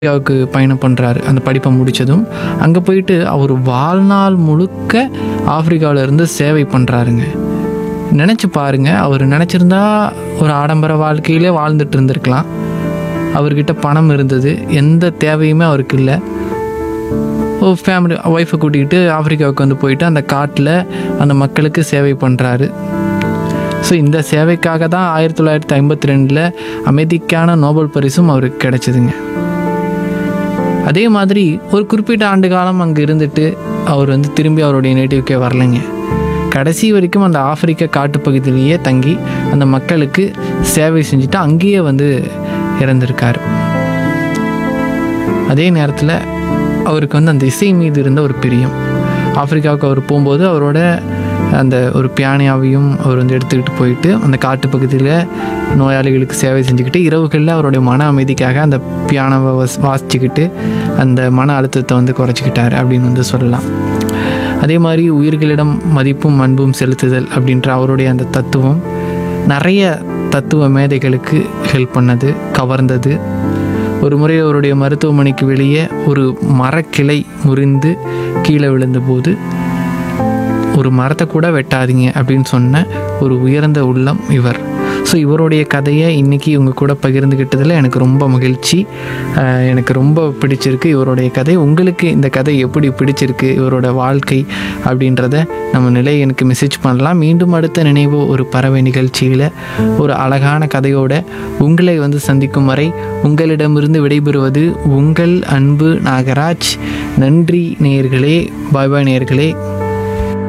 ஆப்பிரிக்காவுக்கு பயணம் பண்ணுறாரு அந்த படிப்பை முடித்ததும் அங்கே போயிட்டு அவர் வாழ்நாள் முழுக்க ஆப்பிரிக்காவில் இருந்து சேவை பண்ணுறாருங்க நினச்சி பாருங்க அவர் நினச்சிருந்தா ஒரு ஆடம்பர வாழ்க்கையிலே வாழ்ந்துட்டு இருந்திருக்கலாம் அவர்கிட்ட பணம் இருந்தது எந்த தேவையுமே அவருக்கு இல்லை ஒரு ஃபேமிலி ஒய்ஃபை கூட்டிகிட்டு ஆப்பிரிக்காவுக்கு வந்து போயிட்டு அந்த காட்டில் அந்த மக்களுக்கு சேவை பண்ணுறாரு ஸோ இந்த சேவைக்காக தான் ஆயிரத்தி தொள்ளாயிரத்தி ஐம்பத்தி ரெண்டில் அமைதிக்கான நோபல் பரிசும் அவருக்கு கிடைச்சதுங்க அதே மாதிரி ஒரு குறிப்பிட்ட ஆண்டு காலம் அங்கே இருந்துட்டு அவர் வந்து திரும்பி அவருடைய நேட்டிவ்க்கே வரலைங்க கடைசி வரைக்கும் அந்த ஆப்பிரிக்க காட்டுப்பகுதியிலேயே தங்கி அந்த மக்களுக்கு சேவை செஞ்சுட்டு அங்கேயே வந்து இறந்திருக்கார் அதே நேரத்தில் அவருக்கு வந்து அந்த இசை மீது இருந்த ஒரு பிரியம் ஆப்பிரிக்காவுக்கு அவர் போகும்போது அவரோட அந்த ஒரு பியானியாவையும் அவர் வந்து எடுத்துக்கிட்டு போயிட்டு அந்த காட்டுப்பகுதியில் நோயாளிகளுக்கு சேவை செஞ்சுக்கிட்டு இரவுகளில் அவருடைய மன அமைதிக்காக அந்த பியானோவை வாஸ் வாசிச்சுக்கிட்டு அந்த மன அழுத்தத்தை வந்து குறைச்சிக்கிட்டார் அப்படின்னு வந்து சொல்லலாம் அதே மாதிரி உயிர்களிடம் மதிப்பும் அன்பும் செலுத்துதல் அப்படின்ற அவருடைய அந்த தத்துவம் நிறைய தத்துவ மேதைகளுக்கு ஹெல்ப் பண்ணது கவர்ந்தது ஒரு முறை அவருடைய மருத்துவமனைக்கு வெளியே ஒரு மரக்கிளை முறிந்து கீழே விழுந்தபோது ஒரு மரத்தை கூட வெட்டாதீங்க அப்படின்னு சொன்ன ஒரு உயர்ந்த உள்ளம் இவர் ஸோ இவருடைய கதையை இன்றைக்கி இவங்க கூட பகிர்ந்துக்கிட்டதில் எனக்கு ரொம்ப மகிழ்ச்சி அஹ் எனக்கு ரொம்ப பிடிச்சிருக்கு இவருடைய கதை உங்களுக்கு இந்த கதை எப்படி பிடிச்சிருக்கு இவரோட வாழ்க்கை அப்படின்றத நம்ம நிலை எனக்கு மெசேஜ் பண்ணலாம் மீண்டும் அடுத்த நினைவு ஒரு பறவை நிகழ்ச்சியில் ஒரு அழகான கதையோட உங்களை வந்து சந்திக்கும் வரை உங்களிடமிருந்து விடைபெறுவது உங்கள் அன்பு நாகராஜ் நன்றி நேயர்களே பாய் பாய் நேயர்களே